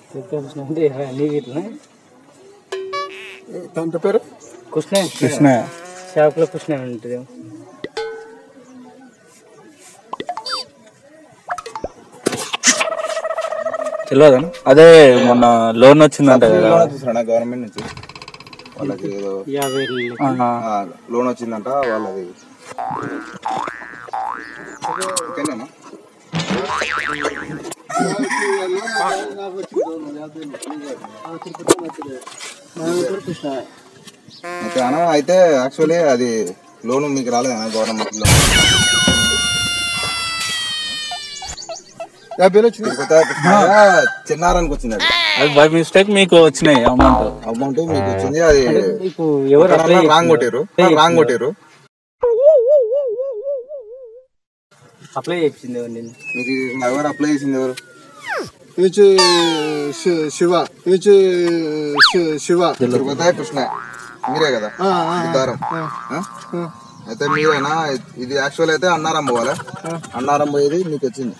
కృష్ణ అంటే నీకు ఇట్లా తండ్రి పేరు కృష్ణ కృష్ణ షాప్లో కృష్ణ ఉంటుంది తెలియదా అదే మొన్న లోన్ వచ్చిందంట కదా చూసాడా గవర్నమెంట్ నుంచి వాళ్ళకి ఏదో యాభై వేలు ఆహా. ఆ, లోన్ వచ్చిందంట వాళ్ళది ఓకేనా కృష్ణ అయితే అన్న అయితే యాక్చువల్లీ అది లోన్ మీకు రాలేదన్న గవర్నమెంట్ లోన్ యాభై వేలు వచ్చింది చిన్నారానికి వచ్చింది అది అది బై మిస్టేక్ మీకు వచ్చినాయి అమౌంట్ అమౌంట్ మీకు వచ్చింది అది మీకు ఎవరు అప్లై రాంగ్ కొట్టారు రాంగ్ కొట్టారు అప్లై చేసింది ఎవరు నేను మీకు ఎవరు అప్లై చేసింది ఎవరు నుంచి శివ నుంచి శివ తిరుపతి కృష్ణ మీరే కదా ఉదారం అయితే మీరేనా ఇది యాక్చువల్ అయితే అన్నారం పోవాలా అన్నారం పోయేది మీకు వచ్చింది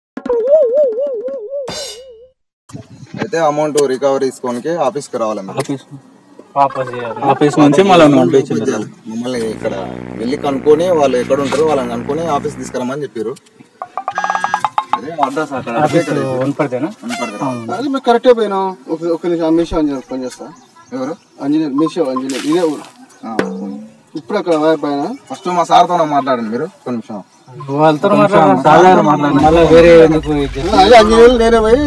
అయితే అమౌంట్ రికవరీ తీసుకోనికి ఆఫీస్కి రావాలి మీరు. ఆఫీస్ వాపస్ చేయాలి ఆఫీస్ నుంచి మళ్ళీ పంపించింది చేయాలి. మమ్మల్ని ఇక్కడ వెళ్ళి కనుక్కొని వాళ్ళు ఎక్కడ ఉంటారో వాళ్ళని కనుక్కొని ఆఫీస్ తీసుకురమ్మని చెప్పారు అదే అడ్రస్ అక్కడ ఆఫీస్ వనపడితేనా కనపడదు. అది మేము కరెక్టే పోయినాం ఒక ఒక నిమిషం మీషో అంజనీర్ ఫోన్ చేస్తా ఎవరు అంజనీర్ మీషో అంజనీర్ ఇదే ఊరు ఇప్పుడు అక్కడ పైన ఫస్ట్ మా సార్తో మాట్లాడండి మీరు ఒక నిమిషం వాళ్ళతో మాట్లాడాలి మళ్ళీ వేరే ఎందుకు ఇది చేస్తాం? అదే అంజనీర్ నేనే పోయి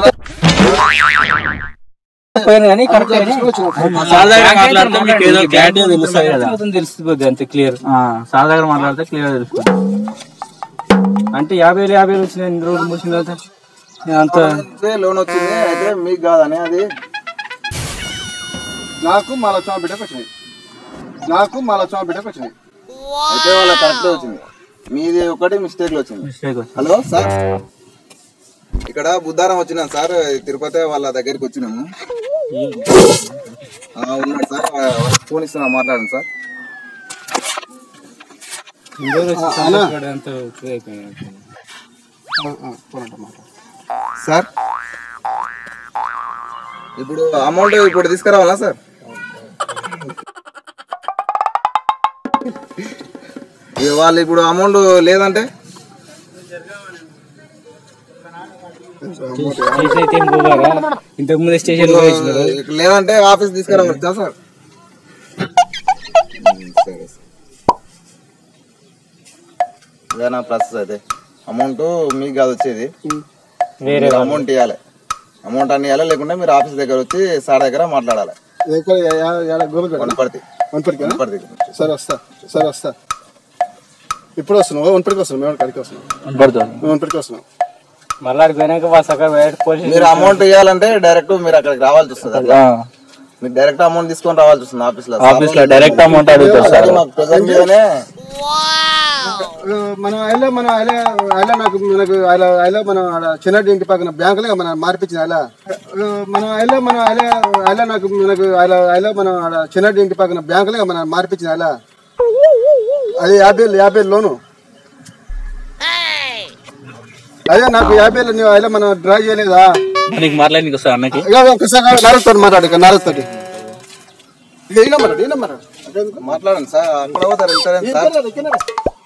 పోయాను కానీ కరెక్ట్ సార్ దగ్గర మాట్లాడితే మీకు ఏదో క్లారిటీ తెలుస్తుంది కదా తెలిసిపోద్ది అంతే క్లియర్ ఆ, సార్ దగ్గర మాట్లాడితే క్లియర్ తెలుస్తుంది అంటే యాభై వేలు యాభై వేలు వచ్చినాయి ఎన్ని రోజులు మూసిన తర్వాత నేను అంత లోన్ వచ్చింది అయితే మీకు కాదని అది నాకు మా లక్ష్మ బిడ్డకు వచ్చినాయి నాకు మా లక్ష్మ బిడ్డకు వచ్చినాయి అయితే వాళ్ళ కరెక్ట్ వచ్చింది మీది ఒకటి మిస్టేక్ లో వచ్చింది మిస్టేక్ వచ్చింది హలో సార్ ఇక్కడ బుద్ధారం వచ్చినాం సార్ తిరుపతి వాళ్ళ దగ్గరికి వచ్చినాము ఆ, ఉన్నాడు సార్ వాళ్ళకి ఫోన్ ఇస్తున్నా మాట్లాడండి సార్ ఎన్ని రోజులు వచ్చి సంతోషపడే అంత ఎక్కువ అయిపోయింది. సార్ ఇప్పుడు అమౌంట్ ఇప్పుడు తీసుకురావాలా సార్ ఇక వాళ్ళు ఇప్పుడు అమౌంట్ లేదంటే స్టేషన్ అయితే ఏం పోగారా ఇంతకు ముందు స్టేషన్ పోయించినారు ఇక లేదంటే ఆఫీస్ తీసుకురావచ్చా సార్ ఉమ్, సరే సార్ ఇదేనా ప్రాసెస్ అయితే అమౌంట్ మీకు కాదు వచ్చేది వేరే మీరు అమౌంట్ ఇవ్వాలి అమౌంట్ అన్ని ఇవ్వాలి లేకుంటే మీరు ఆఫీస్ దగ్గర వచ్చి సార్ దగ్గర మాట్లాడాలి ఎక్కడ గోబల్ వనపర్తి వనపడికి వనపర్తి దగ్గర నుంచి. సరే వస్తా సరే వస్తా ఇప్పుడు వస్తున్నావు వనపడికి వస్తున్నావు మేము కడికి వస్తున్నాం పడుతుంది మేము వనపడికి వస్తున్నాం మళ్ళీ అక్కడికి పోయినాక వాళ్ళు సగం బయట పోలీసు మీరు అమౌంట్ ఇవ్వాలంటే డైరెక్ట్ మీరు అక్కడికి రావాల్సి వస్తుంది అట్లా. ఆ, మీరు డైరెక్ట్ అమౌంట్ తీసుకొని రావాల్సి వస్తుంది ఆఫీస్ లో ఆఫీస్ లో డైరెక్ట్ అమౌంట్ అడుగుతారు సార్ మాకు present మీదనే ఆ, మన ఆయన మన ఆయన ఆయన నాకు మనకు ఆయన ఆయన మన ఆడ చిన్నటి ఇంటి పక్కన బ్యాంకులో మన మార్పించింది ఆయన ఆ, మన ఆయన మన ఆయన ఆయన నాకు మనకు ఆయన ఆయన మన ఆడ చిన్నటి ఇంటి పక్కన బ్యాంకులో మన మార్పించింది ఆయన అది యాభై వేలు యాభై వేలు లోను అదే నాకు యాభై వేలు నువ్వు ఆయన మన డ్రా చేయలేదా నీకు మాట్లాడి వస్తా అన్నకి ఇక ఒకసారి నారదుతో మాట్లాడు ఇక నారదుతోటి ఇక ఈయన మాట్లాడు ఈయన మాట్లాడు అదేందుకు? మాట్లాడండి సార్ అక్కడ పోతారు ఇన్సూరెన్స్ సార్ ఇక్కడే రా, ఇక్కడే రా.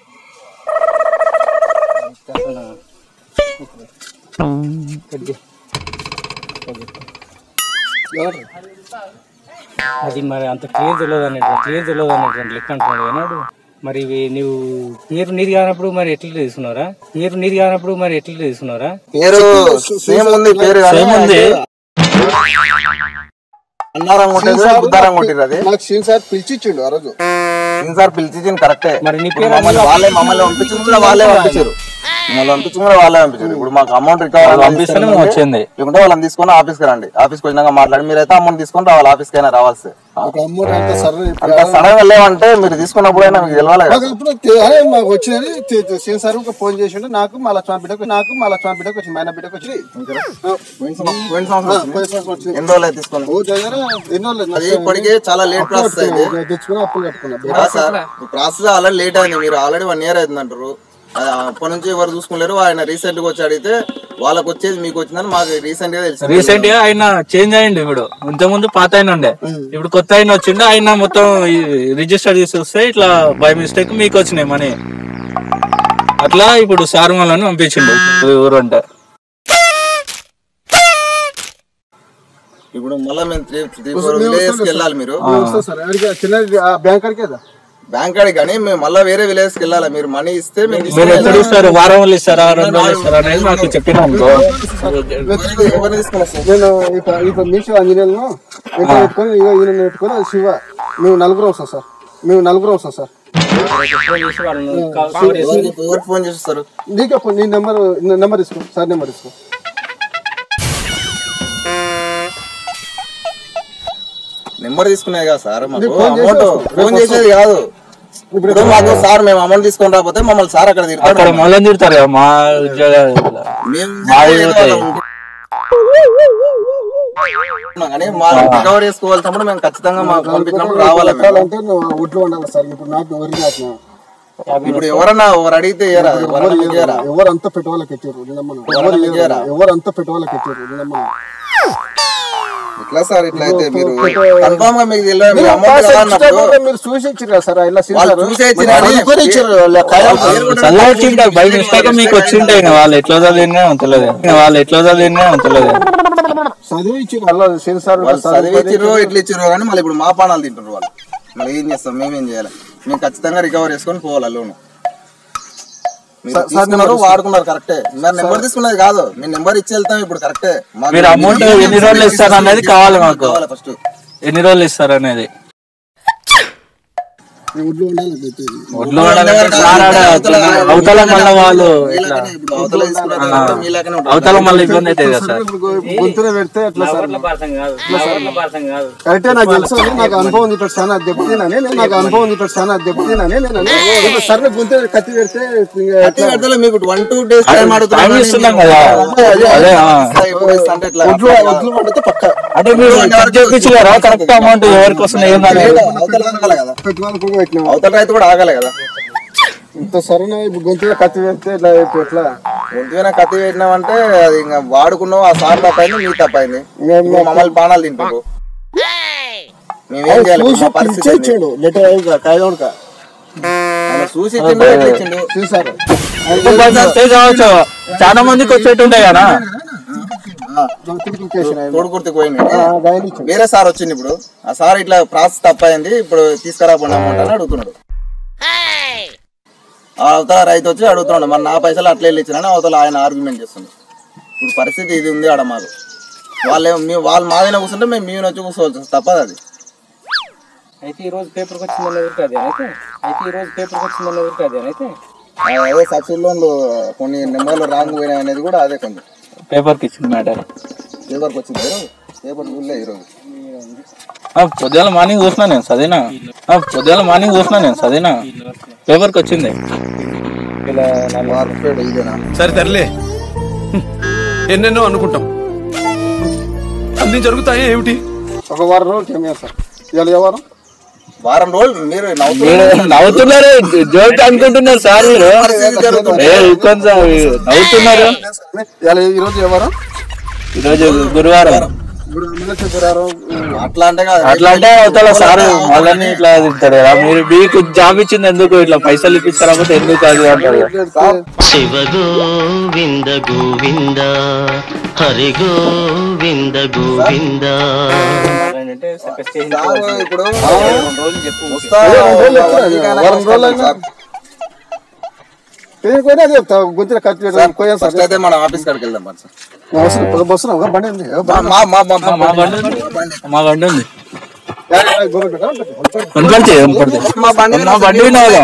ఎవరు? అది మరి అంత క్లియర్ తెలియదు అనేటువంటి క్లియర్ తెలియదు అనేటువంటి లెక్క అంటున్నాడు ఏనాడు మరి ఇవి నువ్వు పేరు నీది కానప్పుడు మరి ఎట్లా తీసుకున్నారా పేరు నీది కానప్పుడు మరి ఎట్లా తీసుకున్నారా పేరు సేమ్ ఉంది పేరు కానీ ఉంది అన్నారం కొట్టేది బుద్ధారం కొట్టిరు అది నాకు సీన్ సార్ పిలిచిచ్చిండు ఆ రోజు సార్ పిలిచింది కరెక్టే మరి నీ ఇప్పుడు మమ్మల్ని వాళ్ళే మమ్మల్ని పంపించింది కూడా వాళ్ళే పంపించారు మమ్మల్ని పంపించింది కూడా వాళ్ళే పంపించారు ఇప్పుడు మాకు అమౌంట్ రికవర్ పంపిస్తేనే మేము వచ్చింది లేకుంటే వాళ్ళని తీసుకొని ఆఫీస్ కి రండి ఆఫీస్ కి వచ్చినాక మాట్లాడి మీరైతే అమౌంట్ తీసుకొని రావాలి ఆఫీస్ కైనా రావాల్సి ఒక అమౌంట్ అంత సరే అంత సడన్ గా లేవంటే మీరు తీసుకున్నప్పుడైనా మీకు తెలవాలి కదా నాకు ఇప్పుడు తె- అదే మాకు వచ్చినది తె- తె- సీన్ సార్ ఒక ఫోన్ చేసిండు నాకు మా లక్ష్మణ బిడ్డకు నాకు మా లక్ష్మణ బిడ్డకు వచ్చింది మా ఆయన బిడ్డకు వచ్చి పోయిన సంవత్సరం- పోయిన సంవత్సరం వచ్చింది. పోయిన సంవత్సరం వచ్చింది ఎన్ని రోజులు అయితే తీసుకొని ఓ దగ్గర ఎన్నో అది ఇప్పటికే చాలా లేట్ ప్రాసెస్ అయింది తెచ్చుకుని అప్పులు కట్టుకున్నా కాదు సార్ ప్రాసెస్ ఆల్రెడీ లేట్ అయింది మీరు ఆల్రెడీ వన్ ఇయర్ అవుతుంది అంటారు అది అప్పటి నుంచి ఎవరు చూసుకోలేరు ఆయన రీసెంట్ గా వచ్చి అడిగితే వాళ్ళకి వచ్చేది మీకు వచ్చిందని మాకు రీసెంట్ గా తెలిసింది రీసెంట్ గా ఆయన చేంజ్ అయ్యిండు ఇప్పుడు ఇంత ముందు పాత ఆయన ఉండే ఇప్పుడు కొత్త ఆయన వచ్చిండు ఆయన మొత్తం రిజిస్టర్ చేసి వస్తే ఇట్లా బై మిస్టేక్ మీకు వచ్చినాయి మనీ అట్లా ఇప్పుడు సార్ వాళ్ళని పంపించిండు ఊరు అంటే ఇప్పుడు మళ్ళీ మేము త్రీ త్రీ ఫోర్ విలేజెస్ కి వెళ్ళాలి మీరు వస్తాం సార్ అడిగి చిన్న ఆ బ్యాంక్ అడిగి కదా బ్యాంక్ కాడికి కానీ మేము మళ్ళీ వేరే విలేజెస్ కి వెళ్ళాలి మీరు మనీ ఇస్తే మేము మీరు తీసుకొని ఎక్కడ ఇస్తారు వారం వాళ్ళు ఇస్తారా రెండు రోజులు ఇస్తారా అనేది మాకు చెప్పినా అనుకో వెళ్ళాలి. ఎవరిని తీసుకొని వస్తాం నేను ఇప్పుడు ఇప్పుడు మీషో ఆంజనేయులను ఇట్లా పెట్టుకొని ఇగో ఈయన పెట్టుకొని అది శివ మేము నలుగురు వస్తాం సార్ మేము నలుగురు వస్తాం సార్ ఫోన్ చేసి వాళ్ళని కాల్ కవర్ చేసి ఎవరికి ఎవరికి ఫోన్ చేస్తారు నీకే ఫోన్ నీ నెంబర్ నెంబర్ ఇసుకో సార్ నెంబర్ ఇసుకో నెంబర్ తీసుకునేది కదా సార్ మాకు ఫోన్ అమౌంట్ చేసేస్తాం. ఫోన్ చేసేది కాదు ఇప్పుడు మాకు సార్ మేము అమౌంట్ తీసుకొని రాకపోతే మమ్మల్ని సార్ అక్కడ తిడతాడు అక్కడ మళ్ళీ తిడతారు కదా మా ఉద్యోగాలు మేము మాది చేసేది పోతాయి. వాళ్ళం. కానీ మా రికవర్ చేసుకోవాల్సినప్పుడు మేము ఖచ్చితంగా మాకు పంపించినప్పుడు రావాలి మేము. అంటే నువ్వు ఒడ్లు ఉండాలి సార్ ఇప్పుడు నాకు ఎవరికి నాటినా ఇప్పుడు ఎవరన్నా ఎవరు అడిగితే ఇయ్యరా ఎవరన్నా మీకు ఇయ్యరా ఎవరు అంతా పెట్టుకోవాలి కట్టారు నిన్నమ్మను ఎవరు ఇయ్యరు. ఎవరు అంతా పెట్టుకోవాలి కట్టారు నిన్నమ్మను ఇట్లా సార్ ఇట్లా అయితే మీరు కన్ఫామ్ గా మీకు తెలియదు మీరు అమౌంట్ కావాలన్నప్పుడు మీరు చూసి ఇచ్చారు కదా సార్ ఇలా వాళ్ళు చూసే ఇచ్చినా కానీ చల్లగా వచ్చింటారు బై మిస్టేక్ మీకు వచ్చింటాయి ఇంకా వాళ్ళు ఎట్లా చదివినా తెలియదు ఇంకా వాళ్ళు ఎట్లా చదివినా తెలియదు చదివి ఇచ్చారు అలా శని సార్ వాళ్ళు చదివి ఇచ్చిర్రు ఇట్లా ఇచ్చిర్రు కానీ మళ్ళీ ఇప్పుడు మా పానాలు తింటారు వాళ్ళు మళ్ళీ ఏం చేస్తాం మేమేం చేయాలి మేము ఖచ్చితంగా రికవర్ చేసుకొని పోవాలి లోన్ మీరు తీసుకున్నారు వాడుకున్నారు కరెక్టే మరి నెంబర్ తీసుకున్నది కాదు మీ నెంబర్ ఇచ్చి వెళ్తాం ఇప్పుడు కరెక్టే మాకు మీరు అమౌంట్ ఎన్ని రోజులు ఇస్తారు అనేది కావాలి మాకు కావాలి ఫస్ట్ ఎన్ని రోజులు ఇస్తారు అనేది ఒడ్లు ఉండాలి పెట్టేది ఒడ్లు వాడాలంటే సార్ ఆడ అవతల మళ్ళీ వాళ్ళు ఇట్లా ఇప్పుడు అవతల తీసుకున్నారు కాబట్టి మీలాగానే ఉంటుంది. అవతల మళ్ళీ ఇబ్బంది అవుతుంది కదా సార్ ఇప్పుడు గొంతున పెడితే ఎట్లా సార్ ఊర్ల భారతం కాదు నా ఊర్ల భారతం కాదు కరెక్టే నాకు తెలుసు నాకు అనుభవం ఉంది ఇక్కడ చాలా దెబ్బతినని నేను నాకు అనుభవం ఉంది ఇక్కడ చాలా దెబ్బతినని నేను అన్నా. ఇప్పుడు సరే గొంతు కత్తి పెడితే ఇంకా ప్రతి విడతలో మీకు one two days time time ఇస్తున్నాం కదా అదే ఆ. అంటే ఎట్లా ఒడ్లు ఒడ్లు పడితే పక్క అంటే మీరు చెక్ చేయించలేరా కరెక్ట్ అమౌంట్ ఎవరికి వస్తున్నాయి ఏందనేది అవతల ఆగాలి కదా పెట్టుకోవాలి కూడా పెట్టినాం అవతల రైతు కూడా ఆగాలి కదా ఇంత సరైన ఇప్పుడు గొంతులో కత్తి పెడితే ఇట్లా ఇప్పుడు ఎట్లా ఒంటిగా కత్తి పెట్టినామంటే అది ఇంకా వాడుకున్నావు ఆ సార్ తప్పైంది మీ తప్పైంది ఇప్పుడు మమ్మల్ని బాణాలు తింటారు మేమేం చేయాలి ఇప్పుడు మా పరిస్థితి ఏంది? ఇచ్చాడు లెటర్ కాయదోడక ఆయన చూసి ఇచ్చిండు ఎట్లా ఇచ్చిండు చూసారు స్టేజ్ కావచ్చు చాలా మందికి వచ్చేటుంటాయి కదా నోటిఫికేషన్ అయింది తోడుకుర్తి పోయింది గాయలు ఇచ్చాడు వేరే సార్ వచ్చింది ఇప్పుడు ఆ సార్ ఇట్లా ప్రాసెస్ తప్పైంది ఇప్పుడు తీసుకురాకుండా అమౌంట్ అని అడుగుతున్నాడు ఆ అవతల రైతు వచ్చి అడుగుతున్నాడు మరి నా పైసలు అట్లా వెళ్ళి ఇచ్చినా అవతల ఆయన ఆర్గ్యుమెంట్ చేస్తుంది ఇప్పుడు పరిస్థితి ఇది ఉంది ఆడ మాకు వాళ్ళు మేము వాళ్ళు మా మీద కూర్చుంటే మేము మేము వచ్చి కూర్చోవాల్సి వస్తుంది. తప్పదు అది అయితే ఈ రోజు పేపర్కి వచ్చిందన్న ఊరికి అదే అయితే అయితే ఈ రోజు పేపర్కి వచ్చిందన్న ఊరికి అదే అయితే ఆ అదే సబ్సిడీ లోన్లు కొన్ని నెంబర్లు రాంగ్ పోయినాయి అనేది కూడా అదే కొంచెం పేపర్ కి ఇచ్చిన మ్యాటర్ పేపర్కి వచ్చింది ఈరోజు పేపర్ చూడలే ఈరోజు పొద్దున మార్నింగ్ చూసినా నేను చదివినా పొద్దున మార్నింగ్ చూసినా నేను చదివినా పేపర్ కి వచ్చింది ఇలా మార్కెట్ ఇదేనా సరే తరలే ఎన్నెన్నో అనుకుంటాం అన్ని జరుగుతాయి ఏమిటి ఒక వారం రోజులు టైం సార్ ఇవాళ ఏ వారం వారం రోజులు మీరు నవ్వుతూ మీరు నవ్వుతున్నారు జోక్ అనుకుంటున్నారు సార్ మీరు ఏ కొంచెం నవ్వుతున్నారు ఇవాళ ఈ రోజు ఏ వారం ఈరోజు గురువారం ఇప్పుడు అమలాసి గురారం అట్లా అంటే కాదు అట్లా అంటే అవతల సార్ వాళ్ళని ఇట్లా తింటారు కదా మీరు మీకు జాబ్ ఇచ్చింది ఎందుకు ఇట్లా పైసలు ఇప్పిస్తారా ఎందుకు అది అంటారు కదా. శివ గోవింద గోవింద హరి గోవింద గోవింద అంటే స్టేషన్ సార్ ఇప్పుడు రోజులు చెప్పు వస్తా వారం రోజులు అయినా తెలియకపోయినా అదే చెప్తా గొంతుల కత్తి పెట్టాలి కోయం సార్ ఫస్ట్ అయితే మనం ఆఫీస్ కాడికి వెళ్దాం మరి సార్ అవసరం బస్సు ఒక బండి ఉంది ఏ బండి? మా మా మా మా బండి ఉంది మా బండి ఉంది యాడ గోరు పెట్టా? పెట్టు. కనపడితే కనపడితే మా బండి మా బండి వినోదం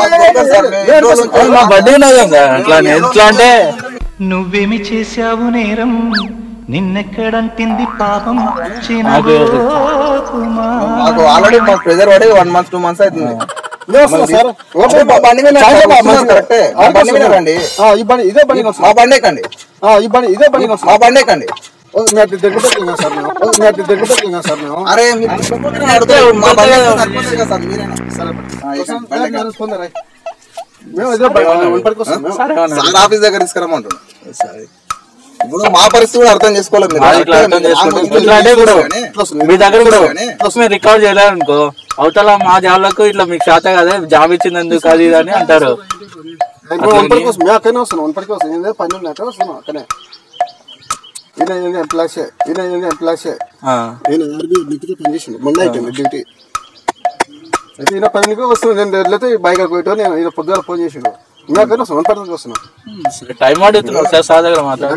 మా బండి వినోదం కదా అట్లా ఎట్లా అంటే నువ్వేమి చేశావు నేరం నిన్నెక్కడంటింది పాపం నాకు మాకు ఆల్రెడీ మా ప్రెజర్ పడి వన్ మంత్ టూ మంత్స్ అవుతుంది ఇదే వస్తుందా సార్ ఓకే, మా బండి మీద చాలా మా బాగా బండి కరెక్టే. మా బండి మీద రండి ఆ, ఈ బండి ఇదే బండి వస్తుంది మా బండి ఎక్కండి ఆ, ఈ బండి ఇదే బండి వస్తుంది మా బండి ఎక్కండి మీ అటు దగ్గర పెట్టలేదా సార్ మేము మీ అటు దగ్గర పెట్టలేదా సార్ మేము అరే మీరు తీసుకుంటే అడిగితే మా బండి ఎక్కితే సరిపోతుంది కదా సార్ మీరేనా? ఆ, ఎక్కండి, బండి ఎక్కండి. కొందరు మేము ఇదే బయ- వనపర్తికి వస్తాం మేము. సరే అన్న. సార్ ఆఫీస్ దగ్గర తీసుకురమ్మంటున్నాం ఇప్పుడు మా పరిస్థితి కూడా అర్థం చేసుకోలేదు మీరు. అది ఇట్లా అర్థం చేసుకుంటే నాకు ఇట్లా అంటే కూడా కానీ మీ దగ్గర కూడా కానీ ప్లస్ మీరు రికార్డ్ చేయలేదు అనుకో అవతల మా జాబ్లకు ఇట్లా మీకు చేత కదా జాబ్ ఇచ్చినందుకు అది ఇది అని అంటారు ఇప్పుడు వనపర్తికి వస్తాం మేము అక్కడనే వస్తున్నాం వనపర్తికి వస్తాం ఏందే పని ఉన్నాయి అక్కడ వస్తున్నాం అక్కడనే ఈయన ఈయన ఎంప్లాయే ఈయన ఈయన ఎంప్లాయే ఆ. నేను ఆర్బీ డ్యూటీకి పనిచేసిండు మొన్న అయిపోయింది డ్యూటీ అయితే ఈయన పనికి వస్తున్నాను నేను వెళ్ళితే బైక్ పోయిటో నేను ఈయన పొద్దున ఫోన్ చేసిండు మేము అక్కడనే వస్తున్నాం వనపర్తికి వస్తున్నాం సరే, టైం అడుగుతున్నాం సార్ సార్ దగ్గర మాట్లాడు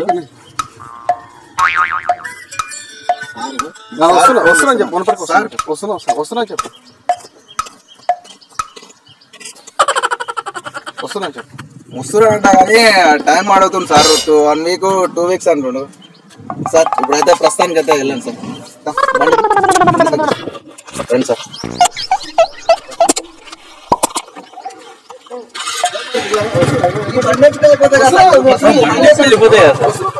నా వస్తున్నా వస్తున్నా చెప్పు వనపర్తికి వస్తున్నా వస్తున్నా వస్తున్నా వస్తున్నా చెప్పు వస్తున్నా చెప్పు ముస్తురు అంట కానీ టైం అడుగుతుంది sir two one week two weeks అంటుండు సార్ ఇప్పుడైతే ప్రస్తుతానికి అయితే వెళ్ళండి సార్ బండి. రండి సార్ ఈ బండి ఎక్కితే అయిపోతుంది కదా సార్. వెళ్ళిపోతాయి కదా సార్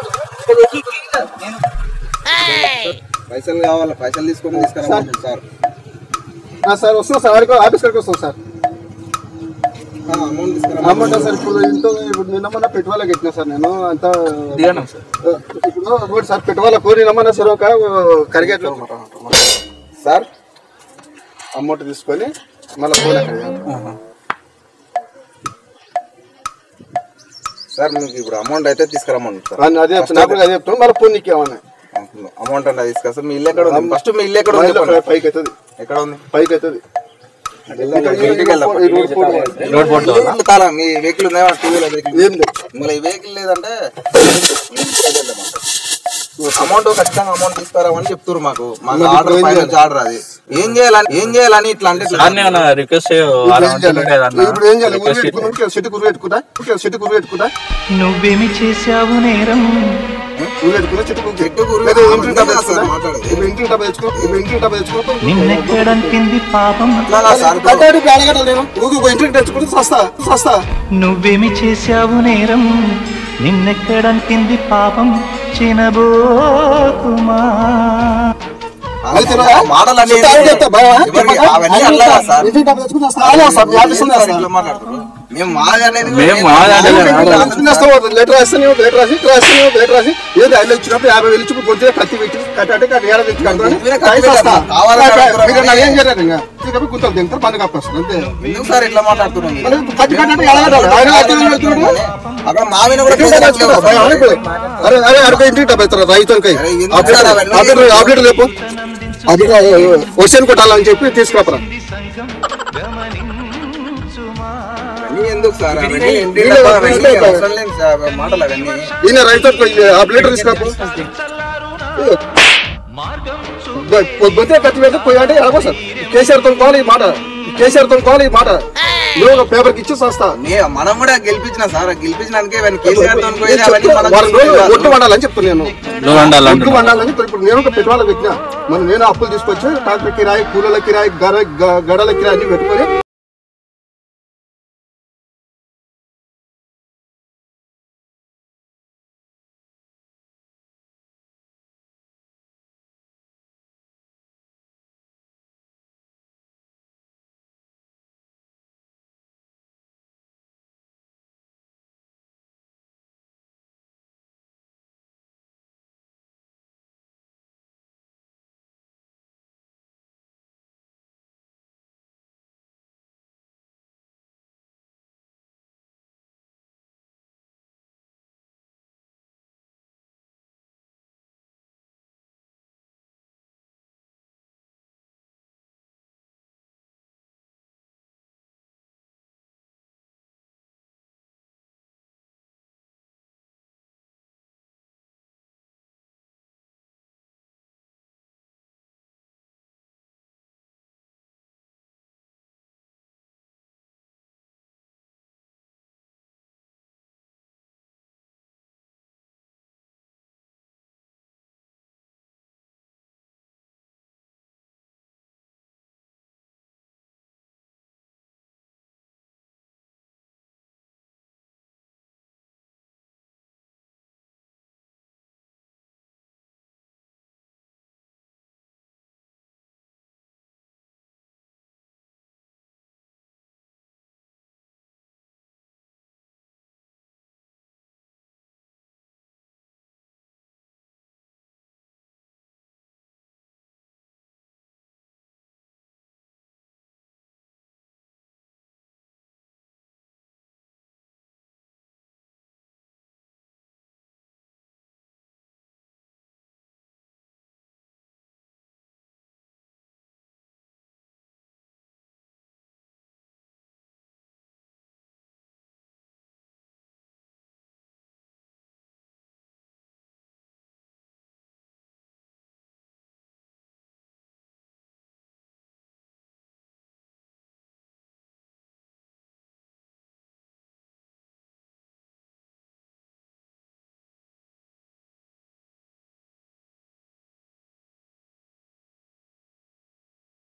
పైసలు కావాలి పైసలు తీసుకొని తీసుకురా సార్ ఆ, సార్ వస్తున్నా సార్ ఆడికి ఆఫీస్ కాడికి వస్తాం సార్ అమౌంట్ తీసుకురా అమౌంట్ సార్ ఇప్పుడు ఇంట్లో ఇప్పుడు నిన్న మొన్న పెట్టుబడులకు ఎక్కినా సార్ నేను అంత దిగను సార్ ఇప్పుడు ఒకటి సార్ పెట్టుబడులకు నిన్న మొన్న సార్ ఒక కరిగేట్లో సార్ అమౌంట్ తీసుకొని మళ్ళీ ఫోన్ అక్కడ సార్ మీకు ఇప్పుడు అమౌంట్ అయితే తీసుకురమ్మండి సార్ అని అదే చెప్తున్నా నాకు అదే చెప్తున్నాను మళ్ళీ ఫోన్ నీకు ఏమన్నా అమౌంట్ అంటే తీసుకొస్తా మీ ఇల్లు ఎక్కడ ఉంది ఫస్ట్ మీ ఇల్లు ఎక్కడ ఉంది చెప్పండి. పైకి అవుతుంది ఎక్కడ ఉంది పైకి అవుతుంది ఇంటికి వెళ్దాం. ఈ రోడ్ పోటీ. రోడ్ పోర్ట్ ఇల్లు తాళా మీ వెహికల్ ఉన్నాయా టూ వీలర్ వెహికల్ ఏం లేదు మళ్ళీ ఈ వెహికల్ లేదంటే అమౌంట్ ఖచ్చితంగా అమౌంట్ తీసుకురామని చెప్తున్నారు మాకు మాకు ఆర్డర్ పైన ఆర్డర్ అది ఏం చేయాలని ఏం చేయాలని ఇట్లా అంటే ఇట్లా దాన్ని ఏమన్నా రిక్వెస్ట్ ఇప్పుడు ఏం చేయాలి ఇప్పుడు ఏం చేయాలి ఊరు పెట్టుకున్నా చెట్టు కురు పెట్టుకుంటా చెట్టు కురు పెట్టుకుంటా నువ్వేమి చేశావు నేరం ఊరు పెట్టుకున్నా చెట్టు కురు చెట్టు కురు లేదా ఇంటికి డబ్బా పెట్టుకున్నా తెచ్చుకుంటా మాట్లాడేది. ఇప్పుడు ఇంటికి డబ్బా తెచ్చుకో ఇప్పుడు ఇంటికి డబ్బా తెచ్చుకో నిన్నెక్కడంటింది పాపం అట్లా కాదు సార్ ఇప్పుడు కట్టాడు అడగటం నేను ఊరికి ఇంటికి తెచ్చుకుంటే సస్తా సస్తా నువ్వేమి చేశావు నేరం నిన్నెక్కడంటింది పాపం చినబోకుమా అది తెలియదా? మాటలు అన్నీ చెప్తా, చెప్తా, భయమా? ఎవరికి అవన్నీ అల్లాగా సార్ ఇంటికి డబ్బా తెచ్చుకుంటే వస్తా. అలా వస్తా, మీ ఆఫీస్ ఉంది సార్ వస్తా. ఇట్లా మాట్లాడుతున్నారు మేము మాది అనేది కూడా మేము ఏం మాది కాదు. అనేది లెటర్ కాదు. రాసి నేస్తాం వాడు. లెటర్ రాస్తే నేను లెటర్ రాసి ఇట్లా రాస్తే నేను లెటర్ రాసి ఏదో ఐదు ఇచ్చినప్పుడు యాభై వేలు ఇచ్చి కొద్దిగా కత్తి పెట్టి కట్టాటే కట్టి ఏడాది తెచ్చి కడతాను. మీరు కత్తి రైస్ వస్తా. పెట్టారు. కావాలని అడుగుతున్నారు మీరు కానీ- నాకు ఏం చేయలేదు ఇంకా తీసుకపోయి గుంతలు తింటారు పని కప్పేస్తారు అంతే ఎందుకు సార్ ఇట్లా మాట్లాడుతున్నాం మీరు? మళ్ళీ కత్తి కట్టాటే ఎలాగడాలి ఆయన కత్తి ఎందుకు పెడుతున్నాడు? అక్కడ మావిన కూడా ఇంటికి డబ్బా తెచ్చుకో. భయం ఆగిపోయి. అరే అరే అరే ఇంటికి డబ్బా ఇస్తారు రైతులకై అరే, ఎందుకు సార్ అవన్నీ? ఆపరేటర్ ఆపరేటర్ లేపు అది క్వశ్చన్ కొట్టాలని చెప్పి తీసుకురాపరా గమనించుమా అవన్నీ ఎందుకు సార్ అవన్నీ ఎండి వీళ్ళే డబ్బా వాళ్ళు అవన్నీ తీసుకెళ్తారు. అవసరం లేదు సార్ మాటలు అవన్నీ ఈయన రైతు ఆపరేటర్ తీసుకురాపు పొద్దుతే కత్తి పెడితే పోయి అంటే ఎలాగో సార్ కేసీఆర్ తో కోవాలి ఈ మాట కేసీఆర్ తో కోవాలి ఈ మాట నువ్వు పేపర్ కి ఇచ్చి వస్తా మే- మనం కూడా గెలిపించిన సార్ గెలిపించినానికి ఇవన్నీ కేసీఆర్ తో పోయేది అవన్నీ మనం వారం రోజులు చూస్తున్నాం. ఒట్టు వండాలని చెప్తాను నేను నువ్వు ఉండాలి ఒట్టు వండాలని ఇప్పుడు ఇప్పుడు నేను ఒక పెట్టుబడులకు పెట్టినా మరి నేను అప్పులు తీసుకొచ్చి ట్రాక్టర్ కిరాయి కూలీల కిరాయి గడ గ- గడల కిరాయి అన్ని పెట్టుకొని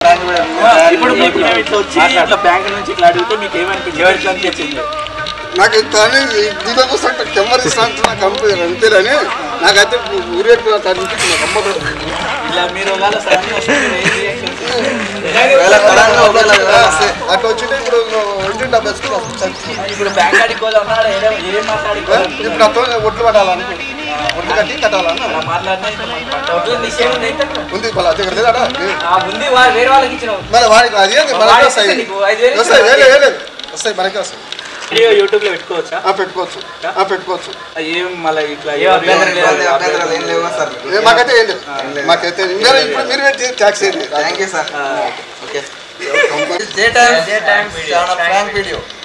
ఇప్పుడు మీకు మేము ఇట్లా వచ్చి ఇట్లా బ్యాంక్ నుంచి ఇట్లా అడిగితే మీకు ఏమనిపించింది ఎట్లా అనిపించింది నాకు ఇంతని దీంట్లో కూర్చుంటే కెమ్మర్ ఇస్తాను నాకు అంతే అంతేలని నాకైతే ఊరేపు అనిపించింది నాకు అమ్మతో ఇలా మీరు ఒకవేళ సడన్ వస్తే మీరు ఏం reaction ఇస్తారు? ఒకవేళ సడన్గా ఒకవేళ అట్లా వచ్చింటే ఇప్పుడు ఇంటి డబ్బు వేసుకున్నాం ఇప్పుడు బ్యాంక్ కాడికి పోదాం అన్నాడు ఏం ఏం మాట్లాడుకోవాలి ఇప్పుడు అతో ఒట్లు పట్టాలని ఒట్లు కట్టి కట్టాలని అలా మాట్లాడినా ఇంకా మనకి పంట ఉంది వాళ్ళ దగ్గర లేదా ముందు వేరే వాళ్ళకి ఇచ్చినావు మరి వాడికి అది ఏంది మనకి వస్తాయి నీకు ఐదు వేలు వస్తాయి వేలే వేలేదు వస్తాయి మనకి వస్తాయి వీడియో యూట్యూబ్ లో పెట్టుకోవచ్చా ఆ, పెట్టుకోవచ్చు ఆ, పెట్టుకోవచ్చు ఏం మళ్ళీ ఇట్లా ఏ అభ్యంతరం లేదు. ఇబ్బంది అభ్యంతరాలు ఏం లేవు సార్ ఏ, మాకైతే ఏం లేదు మాకైతే మీరు ఇప్పుడు మీరు పెట్టి ట్యాక్స్ ఏంది thank you sir okay J Times channel prank video